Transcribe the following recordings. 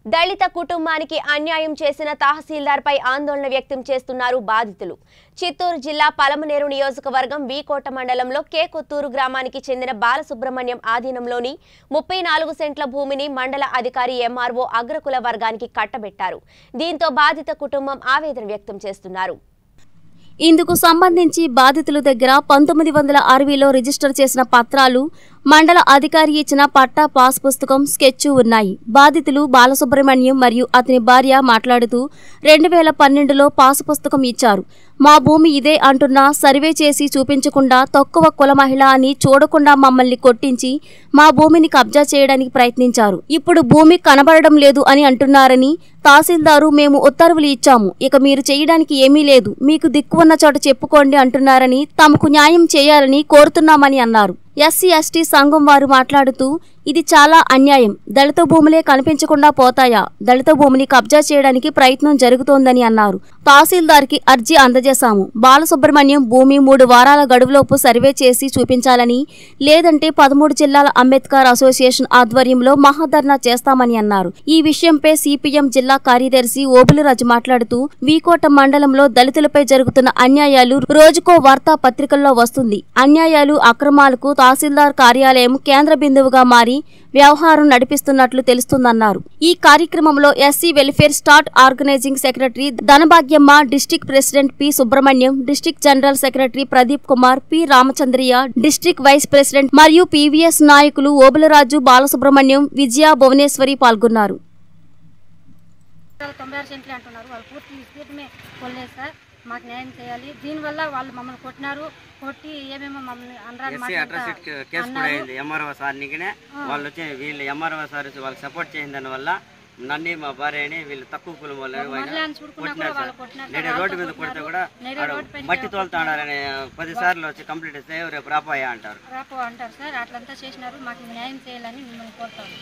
దళిత కుటుంబానికి అన్యాయం చేసిన తహసీల్దార్పై ఆందోళన వ్యక్తం చేస్తున్నారు బాధితులు చిత్తూరు జిల్లా పలమనేరు నియోజకవర్గం వీకోట మండలంలో కే కొత్తూరు గ్రామానికి చెందిన బాలసుబ్రహ్మణ్యం ఆధీనంలోని ముప్పై నాలుగు సెంట్ల భూమిని మండల అధికారి ఎంఆర్ఓ అగ్రకుల వర్గానికి కట్టబెట్టారు దీంతో బాధిత కుటుంబం ఆవేదన వ్యక్తం చేస్తున్నారు ఇందుకు సంబంధించి బాధితుల దగ్గర పంతొమ్మిది వందల అరవైలో రిజిస్టర్ చేసిన పత్రాలు మండల అధికారి ఇచ్చిన పట్టా పాస్ పుస్తకం స్కెచ్ ఉన్నాయి బాధితులు బాలసుబ్రహ్మణ్యం మరియు అతని భార్య మాట్లాడుతూ రెండు వేల పన్నెండులో పాస్ పుస్తకం ఇచ్చారు మా భూమి ఇదే అంటున్నా సర్వే చేసి చూపించకుండా తక్కువ కుల మహిళ అని చూడకుండా మమ్మల్ని కొట్టించి మా భూమిని కబ్జా చేయడానికి ప్రయత్నించారు ఇప్పుడు భూమి కనబడడం లేదు అని అంటున్నారని తహసీల్దారు మేము ఉత్తర్వులు ఇచ్చాము ఇక మీరు చేయడానికి ఏమీ లేదు మీకు దిక్కు ఉన్న చోట చెప్పుకోండి అంటున్నారని తమకు న్యాయం చేయాలని కోరుతున్నామని అన్నారు ఎస్సీ ఎస్టీ సంఘం వారు మాట్లాడుతూ ఇది చాలా అన్యాయం దళిత భూములే కనిపించకుండా పోతాయా దళిత భూమిని కబ్జా చేయడానికి ప్రయత్నం జరుగుతోందని అన్నారు తహసీల్దార్కి అర్జీ అందజేశాము బాలసుబ్రహ్మణ్యం భూమి మూడు వారాల గడువులోపు సర్వే చేసి చూపించాలని లేదంటే పదమూడు జిల్లాల అంబేద్కర్ అసోసియేషన్ ఆధ్వర్యంలో మహాధర్నా చేస్తామని అన్నారు ఈ విషయంపై సిపిఎం జిల్లా కార్యదర్శి ఓబులరాజు మాట్లాడుతూ వీకోట మండలంలో దళితులపై జరుగుతున్న అన్యాయాలు రోజుకో వార్తా పత్రికల్లో వస్తుంది అన్యాయాలు అక్రమాలకు తహసీల్దార్ కార్యాలయం కేంద్ర బిందువుగా మారి వ్యవహారం నడిపిస్తున్నట్లు తెలుస్తుందన్నారు ఈ కార్యక్రమంలో SC welfare start organising secretary Dhanabhagyamma district president P Subrahmanyam district general secretary Pradeep Kumar P Ramachandraiah district vice president మరియు పీవీఎస్ నాయకులు ఓబులరాజు బాలసుబ్రహ్మణ్యం విజయ భువనేశ్వరి పాల్గొన్నారు వాళ్ళు తొంభై ఆరు సెంట్లు అంటున్నారు వాళ్ళు పూర్తి విస్తీర్ణమే కొనలేదు సార్ మాకు న్యాయం చేయాలి దీనివల్ల వాళ్ళు మమ్మల్ని కొట్టినారు కొట్టి ఏమేమో మమ్మల్ని అనరాని ఎస్సీ అట్రాసిటీ కేసు కూడా అయింది ఎంఆర్ఓ సార్ నీకనే వాళ్ళు వచ్చి వీళ్ళు ఎంఆర్ఓ సార్ వచ్చి వాళ్ళకి సపోర్ట్ చేసిన దాని వల్ల నన్ను మా భార్యని వీళ్ళు తక్కువ కులం వాళ్ళు అని మహిళని చూడుకున్నా కూడా కొట్టినారు వాళ్ళు సార్ కొట్టినారు నేడే రోడ్డు మీద కొడితే కూడా నేడే ఆడ రోడ్డు పైన మట్టి తోలుతాడారని పది సార్లు వచ్చి కంప్లీట్ ఇస్తే రేపు రాపోయా అంటారు రాపో అంటారు సార్ అట్లంతా చేసినారు మాకు న్యాయం చేయాలని మిమ్మల్ని కోరుతాము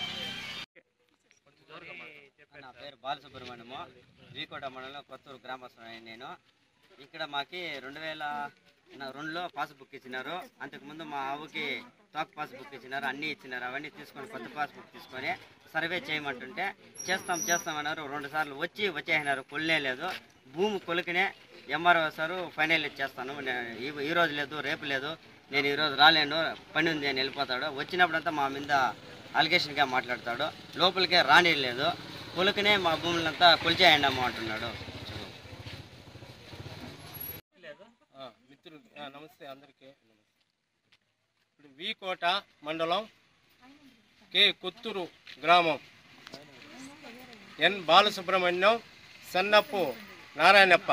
నా పేరు బాలసుబ్రహ్మణ్యము వీకోట మండలం కొత్తూరు గ్రామస్తుని నేను ఇక్కడ మాకి రెండు వేల నా రెండులో పాస్ బుక్ ఇచ్చినారు అంతకుముందు మా ఆవుకి తాక్ పాస్ బుక్ ఇచ్చినారు అన్నీ ఇచ్చినారు అవన్నీ తీసుకొని కొత్త పాస్ బుక్ తీసుకొని సర్వే చేయమంటుంటే చేస్తాం చేస్తాం అన్నారు రెండు సార్లు వచ్చి వచ్చేసినారు కొల్లే లేదు భూమి కొలికినే ఎంఆర్ఓ సారు ఫైనల్ ఇచ్చేస్తాను నే- ఈ- ఈ రోజు లేదు రేపు లేదు నేను ఈరోజు రాలేను పని ఉంది అని వెళ్ళిపోతాడు వచ్చినప్పుడంతా మా మీద అలిగేషన్గా మాట్లాడతాడు లోపలికే రానిలేదు కొలుకునే మా భూములంతా కొలిచేయండి అమ్మ అంటున్నాడు ఆ, మిత్రులు ఆ, నమస్తే అందరికీ ఇప్పుడు వీకోట మండలం కే కొత్తూరు గ్రామం ఎన్ బాలసుబ్రహ్మణ్యం సన్నప్పు నారాయణప్ప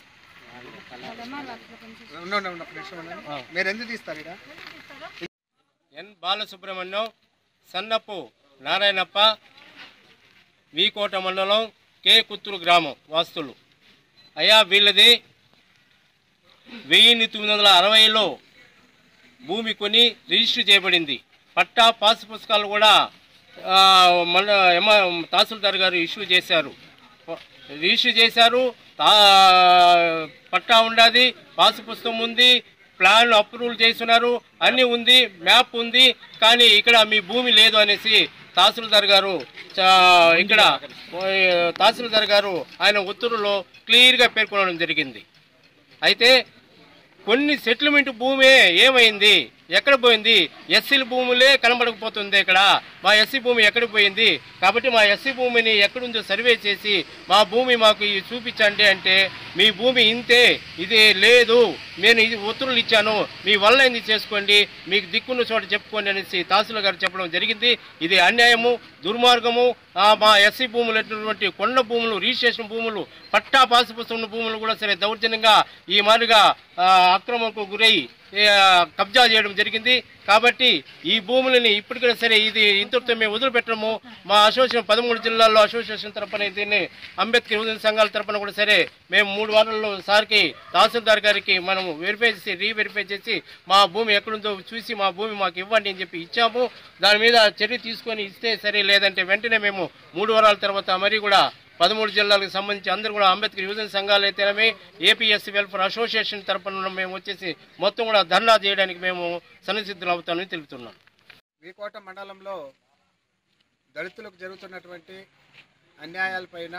ఉండండి, ఉండండి, ఒక్క నిమిషం ఉండండి. మీరు ఎందుకు తీస్తారు ఇక్కడ ఎన్ బాలసుబ్రహ్మణ్యం సన్నప్పు నారాయణప్ప వీకోట మండలం కే కుత్తూరు గ్రామం వాస్తులు అయ్యా వీళ్ళది వెయ్యి తొమ్మిది వందల అరవైలో భూమి కొని రిజిస్టర్ చేయబడింది పట్టా పాస్ పుస్తకాలు కూడా ఆ, మన ఎమ తహసీల్దార్ గారు ఇష్యూ చేశారు రిజిస్టర్ చేశారు తా పట్టా ఉండాది పాస్ పుస్తకం ఉంది ప్లాన్ అప్రూవల్ చేస్తున్నారు అన్నీ ఉంది మ్యాప్ ఉంది కానీ ఇక్కడ మీ భూమి లేదు అనేసి తహసీల్దార్ గారు చా- ఇక్కడ ఓ, తహసీల్దార్ గారు ఆయన ఉత్తర్వులో క్లియర్గా పేర్కొనడం జరిగింది అయితే కొన్ని సెటిల్మెంట్ భూమే ఏమైంది ఎక్కడ పోయింది ఎస్సీల భూములే కనబడకపోతుంది ఇక్కడ మా ఎస్సీ భూమి ఎక్కడ పోయింది కాబట్టి మా ఎస్సీ భూమిని ఎక్కడుందో సర్వే చేసి మా భూమి మాకు ఇది చూపించండి అంటే మీ భూమి ఇంతే ఇది లేదు నేను ఇది ఉత్తర్వులు ఇచ్చాను మీ వల్ల ఇది చేసుకోండి మీకు దిక్కున్న చోట చెప్పుకోండి అనేసి తహసీల్ గారు చెప్పడం జరిగింది ఇది అన్యాయము దుర్మార్గము ఆ, మా ఎస్సీ భూములు అటువంటి కొండ భూములు రిజిస్ట్రేషన్ భూములు పట్టా పాసు పుస్తకం భూములు కూడా సరే దౌర్జన్యంగా ఈ మాదిరిగా ఆ, అక్రమకు గురై ఆ, కబ్జా చేయడం జరిగింది కాబట్టి ఈ భూములని ఇప్పటికైనా సరే ఇది ఇంతటితో మేము వదిలిపెట్టడము మా అసోసియేషన్ పదమూడు జిల్లాల్లో అసోసియేషన్ తరపున దీన్ని అంబేద్కర్ యువజన సంఘాల తరపున కూడా సరే మేము మూడు వారాల్లో సార్కి తహసీల్దార్ గారికి మనం వెరిఫై చేసి రీవెరిఫై చేసి మా భూమి ఎక్కడుందో చూసి మా భూమి మాకు ఇవ్వండి అని చెప్పి ఇచ్చాము దాని మీద చర్య తీసుకొని ఇస్తే సరే లేదంటే వెంటనే మేము మూడు వారాల తర్వాత మరి కూడా పదమూడు జిల్లాలకు సంబంధించి అందరూ కూడా అంబేద్కర్ యువజన సంఘాలు అయితేనేమి ఏపీఎస్సీ వెల్ఫేర్ అసోసియేషన్ తరపున మేము వచ్చేసి మొత్తం కూడా ధర్నా చేయడానికి మేము సన్నిసిద్ధులు అవుతామని తెలుపుతున్నాం వీకోట మండలంలో దళితులకు జరుగుతున్నటువంటి అన్యాయాలపైన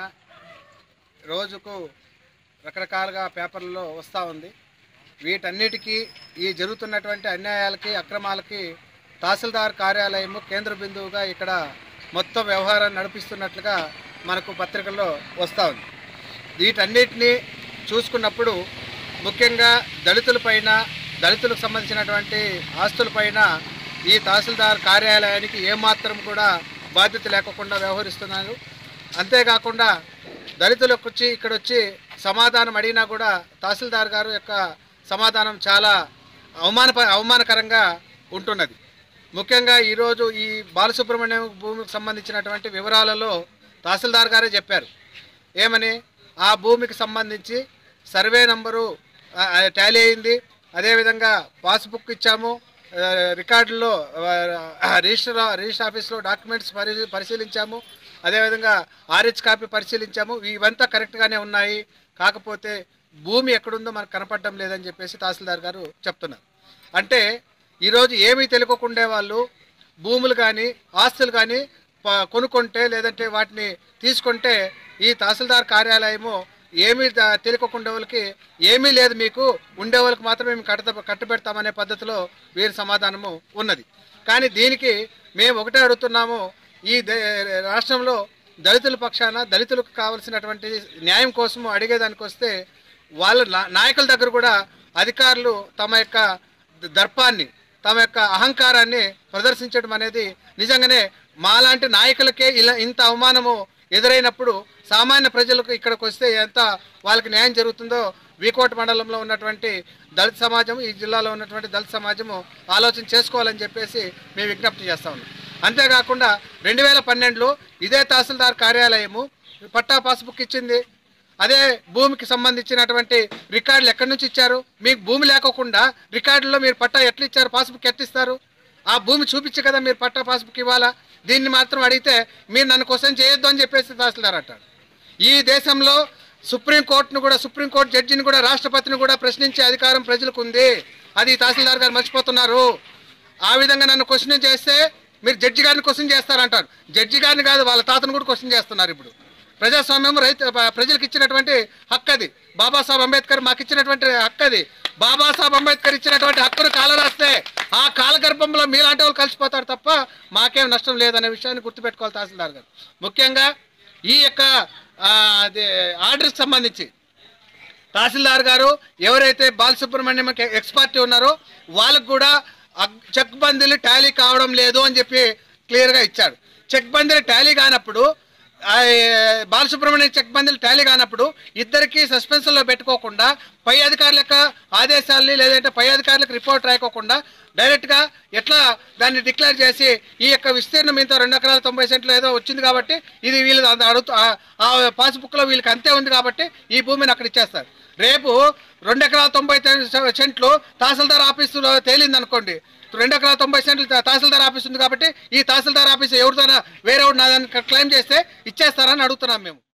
రోజుకు రకరకాలుగా పేపర్లలో వస్తూ ఉంది వీటన్నిటికీ ఈ జరుగుతున్నటువంటి అన్యాయాలకి అక్రమాలకి తహసీల్దార్ కార్యాలయము కేంద్ర బిందువుగా ఇక్కడ మొత్తం వ్యవహారాన్ని నడిపిస్తున్నట్లుగా మనకు పత్రికల్లో వస్తూ ఉంది వీటన్నిటినీ చూసుకున్నప్పుడు ముఖ్యంగా దళితులపైన దళితులకు సంబంధించినటువంటి ఆస్తులపైన ఈ తహసీల్దార్ కార్యాలయానికి ఏమాత్రం కూడా బాధ్యత లేకుండా వ్యవహరిస్తున్నారు అంతేకాకుండా దళితులకు వచ్చి ఇక్కడ వచ్చి సమాధానం అడిగినా కూడా తహసీల్దార్ గారు యొక్క సమాధానం చాలా అవమాన అవమానకరంగా ఉంటున్నది ముఖ్యంగా ఈరోజు ఈ బాలసుబ్రహ్మణ్యం భూమికి సంబంధించినటువంటి వివరాలలో తహసీల్దార్ గారే చెప్పారు ఏమని ఆ భూమికి సంబంధించి సర్వే నంబరు ఆ, ఆ, టాలీ అయింది అదేవిధంగా పాస్బుక్ ఇచ్చాము ఆ, రికార్డుల్లో ఆ, రిజిస్టర్ రిజిస్టర్ ఆఫీస్లో డాక్యుమెంట్స్ పరి పరిశీలించాము అదేవిధంగా ఆర్హెచ్ కాపీ పరిశీలించాము ఇవంతా కరెక్ట్గానే ఉన్నాయి కాకపోతే భూమి ఎక్కడుందో మనకు కనపడడం లేదని చెప్పేసి తహసీల్దార్ గారు చెప్తున్నారు అంటే ఈరోజు ఏమీ తెలియకుండే వాళ్ళు భూములు కానీ ఆస్తులు కానీ ప- కొనుక్కుంటే లేదంటే వాటిని తీసుకుంటే ఈ తహసీల్దార్ కార్యాలయము ఏమీ ద- తెలియకుండా వాళ్ళకి ఏమీ లేదు మీకు ఉండే వాళ్ళకి మాత్రమే మేము కట్ట కట్టబెడతామనే పద్ధతిలో వీరి సమాధానము ఉన్నది కానీ దీనికి మేము ఒకటే అడుగుతున్నాము ఈ దే- రాష్ట్రంలో దళితుల పక్షాన దళితులకు కావలసినటువంటి న్యాయం కోసము అడిగేదానికి వస్తే వాళ్ళ నా- నాయకుల దగ్గర కూడా అధికారులు తమ యొక్క దర్పాన్ని తమ యొక్క అహంకారాన్ని ప్రదర్శించడం అనేది నిజంగానే మాలాంటి నాయకులకే ఇలా ఇంత అవమానము ఎదురైనప్పుడు సామాన్య ప్రజలకు ఇక్కడికి వస్తే ఎంత వాళ్ళకి న్యాయం జరుగుతుందో వీకోట మండలంలో ఉన్నటువంటి దళిత సమాజం ఈ జిల్లాలో ఉన్నటువంటి దళిత సమాజము ఆలోచన చేసుకోవాలని చెప్పేసి మేము విజ్ఞప్తి చేస్తా ఉన్నాం అంతేకాకుండా రెండు వేల పన్నెండులో ఇదే తహసీల్దార్ కార్యాలయము పట్టా పాస్బుక్ ఇచ్చింది అదే భూమికి సంబంధించినటువంటి రికార్డులు ఎక్కడి నుంచి ఇచ్చారు మీకు భూమి లేకోకుండా రికార్డుల్లో మీరు పట్టా ఎట్లా ఇచ్చారు పాస్బుక్ ఎట్లా ఇస్తారు ఆ భూమి చూపించి కదా మీరు పట్టా పాస్బుక్ ఇవ్వాలా దీన్ని మాత్రం అడిగితే మీరు నన్ను క్వశ్చన్ చేయొద్దు అని చెప్పేసి తహసీల్దార్ అంటాడు ఈ దేశంలో సుప్రీంకోర్టును కూడా సుప్రీంకోర్టు జడ్జిని కూడా రాష్ట్రపతిని కూడా ప్రశ్నించే అధికారం ప్రజలకు ఉంది అది తహసీల్దార్ గారు మర్చిపోతున్నారు ఆ విధంగా నన్ను క్వశ్చన్ చేస్తే మీరు జడ్జి గారిని క్వశ్చన్ చేస్తారంటారు జడ్జి గారిని కాదు వాళ్ళ తాతను కూడా క్వశ్చన్ చేస్తున్నారు ఇప్పుడు ప్రజాస్వామ్యం రైతు ప- ప్రజలకు ఇచ్చినటువంటి హక్కు అది బాబాసాహెబ్ అంబేద్కర్ మాకు ఇచ్చినటువంటి హక్కు అది బాబాసాహెబ్ అంబేద్కర్ ఇచ్చినటువంటి హక్కును కాలరాస్తే ఆ కాలగర్భంలో మీలాంటి వాళ్ళు కలిసిపోతారు తప్ప మాకేం నష్టం లేదనే విషయాన్ని గుర్తుపెట్టుకోవాలి తహసీల్దార్ గారు ముఖ్యంగా ఈ యొక్క ఆ, అదే ఆర్డర్కి సంబంధించి తహసీల్దార్ గారు ఎవరైతే బాలసుబ్రహ్మణ్యం ఎక్స్పర్ట్ ఉన్నారో వాళ్ళకు కూడా అగ్- చెక్ బందీలు టాలీ కావడం లేదు అని చెప్పి క్లియర్గా ఇచ్చాడు చెక్ బందీలు టాలీ కానప్పుడు ఆ, బాలసుబ్రహ్మణ్యం చెక్ బందీలు టాలీ కానప్పుడు ఇద్దరికి సస్పెన్షన్లో పెట్టుకోకుండా పై అధికారుల యొక్క ఆదేశాలని లేదంటే పై అధికారులకు రిపోర్ట్ రాయకోకుండా డైరెక్ట్గా ఎట్లా దాన్ని డిక్లేర్ చేసి ఈ యొక్క విస్తీర్ణం ఇంత రెండు ఎకరాల తొంభై సెంట్లు ఏదో వచ్చింది కాబట్టి ఇది వీళ్ళు అంత అడుగుతూ ఆ- ఆ పాస్బుక్లో వీళ్ళకి అంతే ఉంది కాబట్టి ఈ భూమిని అక్కడ ఇచ్చేస్తారు రేపు రెండు ఎకరాల తొంభై తె- సెంట్లు తహసీల్దార్ ఆఫీసులో తేలింది అనుకోండి రెండు ఎకరాల తొంభై సెంట్లు తా- తహసీల్దార్ ఆఫీస్ ఉంది కాబట్టి ఈ తహసీల్దార్ ఆఫీస్ ఎవరితోనా వేరే నాదని క్లెయిమ్ చేస్తే ఇచ్చేస్తారని అడుగుతున్నాం మేము